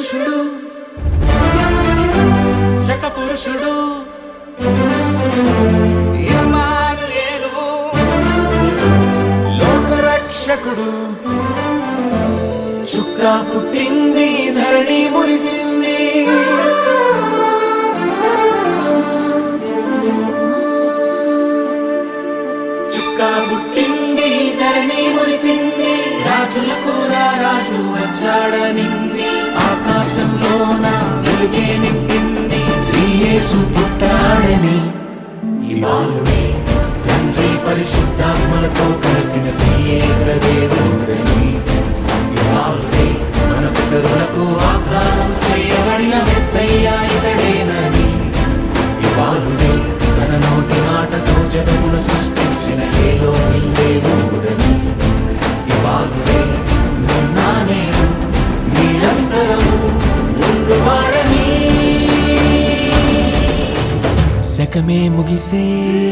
పురుషుడు శక పురుషుడు ఇమ్మానుయేలు లోకరక్షకుడు చుక్క పుట్టింది ధరణి మురిసింది చుక్క పుట్టింది ధరణి మురిసింది రాజులకు రాజు వచ్చాడనింది ఆకాశంలోన వెలుగే నింపింది శ్రీయేసు పుట్టాడని ఈ బాలుడే తండ్రి పరిశుద్ధాత్మలతో కలిసిన త్రియేక దేవుడని ఈ బాలుడే మన పితరులకు వాగ్దానం చేయబడిన మెస్సయ్య ఇతడేనని ఈ బాలుడే తన నోటి మాటతో జగమును సృష్టించిన ఏలో దేవుడని ఈ బాలుడే నిన్నా నేడు నిరంతరము ఉండువాడని శకమే ముగిసే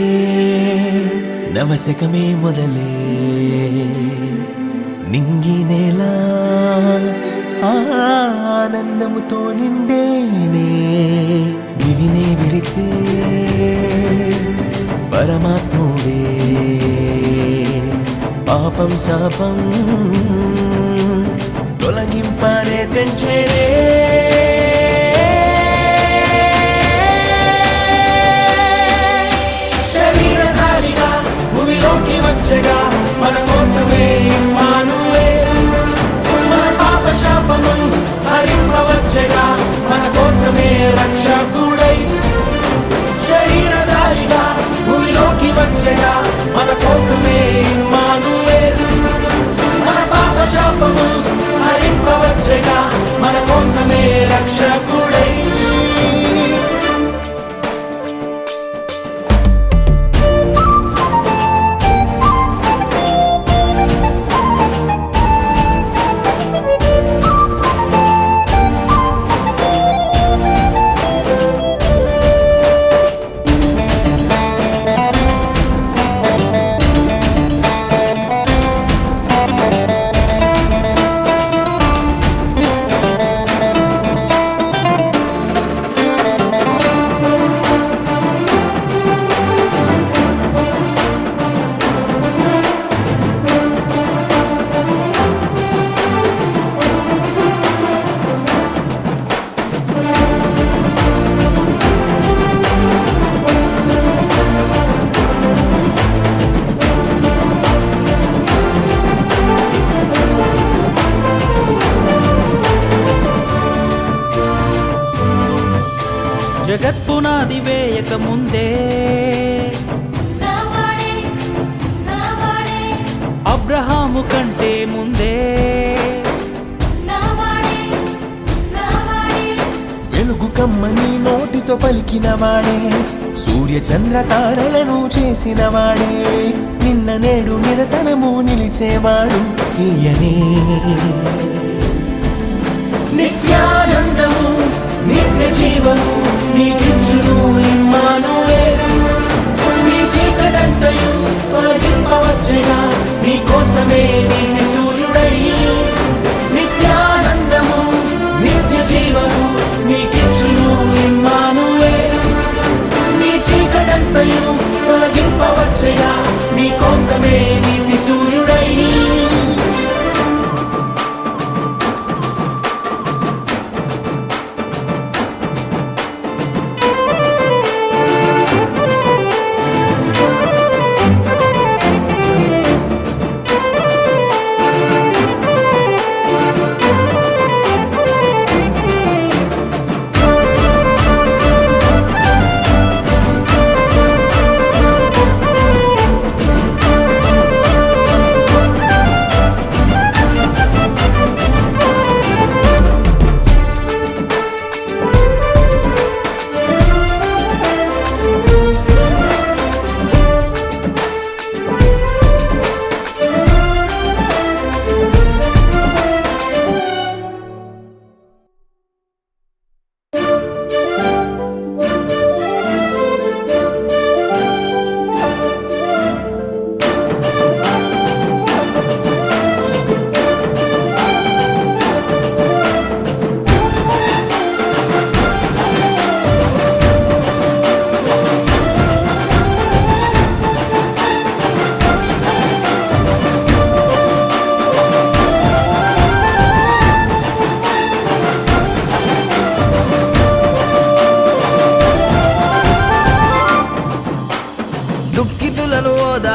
నవశకమే మొదలే నింగి నేల ఆనందముతో నిండేనే దివినే విడిచే పరమాత్ముడే పాపం శాపం తొలగింపనే తెంచేనే శరీరధారిగా భూమిలోకి వచ్చగా మన కోసమే మానువే మన పాప శాపము హరింపవచ్చగా మన కోసమే రక్షకుడై శరీరధారిగా భూమిలోకి వచ్చగా మన కోసమే మానువే మన పాప శాపము హరింపవచ్చగా మన కోసమే రక్షకుడై జగత్పునాది వేయక ముందే నావాడే నావాడే అబ్రహాము కంటే ముందే నావాడే నావాడే వెలుగు కమ్మని నోటితో పలికిన వాడే సూర్య చంద్ర తారలను చేసిన వాడే నిన్న నేడు నిరతనము నిలిచేవాడు ఈయనే నిత్యానందము నిత్య జీవము నీకిచ్చును ఇమ్మానువే నీ చీకటంతయు తొలగింపవచ్చగా నీ కోసమే నీతి సూర్యుడై నిత్యానందము నిత్య జీవము నీకిచ్చును ఇమ్మానువే నీ చీకటంతయు తొలగింపవచ్చగా నీ కోసమే నీతి సూర్యుడై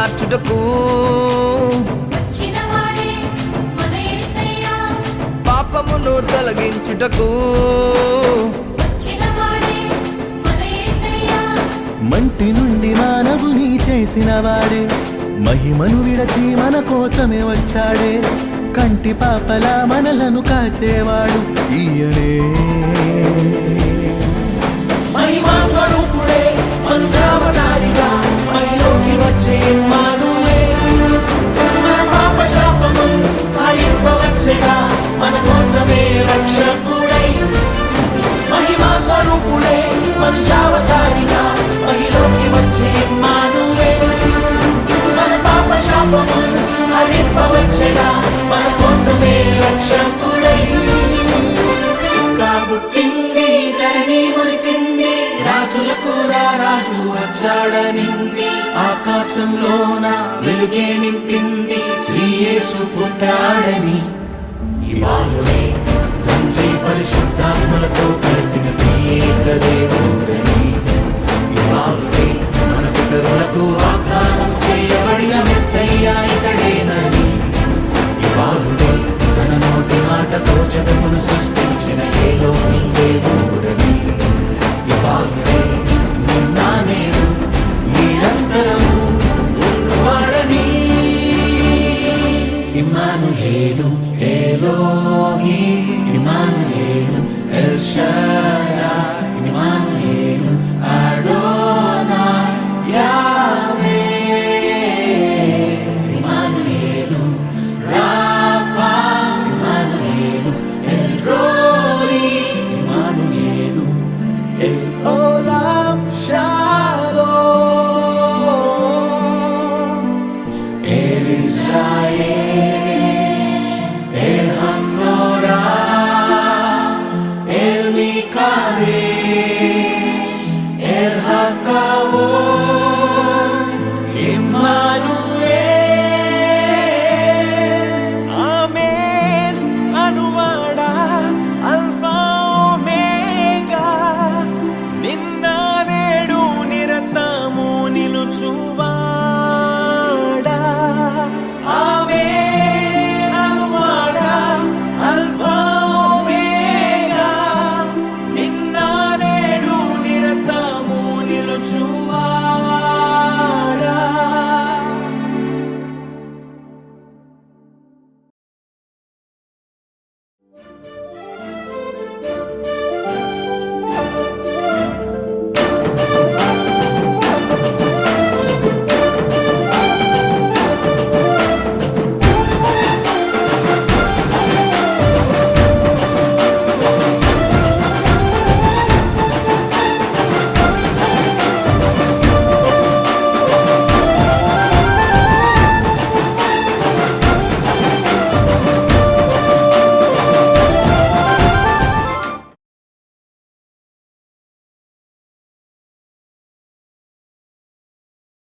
మార్చుటకు వచ్చినవాడే మన యేసయ్యా పాపమును తొలగించుటకు వచ్చినవాడే మన యేసయ్యా మంటి నుండి మానవుని చేసిన వాడే మహిమను విడచి మన కోసమే వచ్చాడే కంటి పాపలా మనలను కాచేవాడు ఈయనే మహిమా స్వరూపుడే మనుజావతారిగా మహిలోకి వచ్చే మానువే మన పాప శాపము హరింపవచ్చేగా మన కోసమే రక్షకుడై మహిమా స్వరూపుడే మనుజావతారిగా మహిలోకి వచ్చే మానువే మన పాప శాపము హరింపవచ్చేగా మన కోసమే రక్షకుడై కాబుట్టింది ధరణి మురిసింది రాజులకు రాజు వచ్చాడనింది ఆకాశంలోన వెలుగే నింపింది శ్రీయేసు పుట్టాడని ఇవాళే తండ్రి పరిశుద్ధాత్మలతో కలిసిన ఏక దేవుడని ఇవాళే మన పితరులకు వాగ్దానం చేయబడిన మెస్సయ్యా ఇతడేనని ఇవాళే తన నోటి మాటతో జగమును సృష్టించిన ఏలో దేవుడని ఇవాళే నిన్న నేడు నిరంతరము ఉన్నవాడని Immanuel Elohim Immanuel El Shaddai Immanuel Adonai Yahweh Immanuel Rapha Immanuel El Roi Immanuel El Olam Shalom El Israel, el Hanorah, el Mikadesh, el Hakah.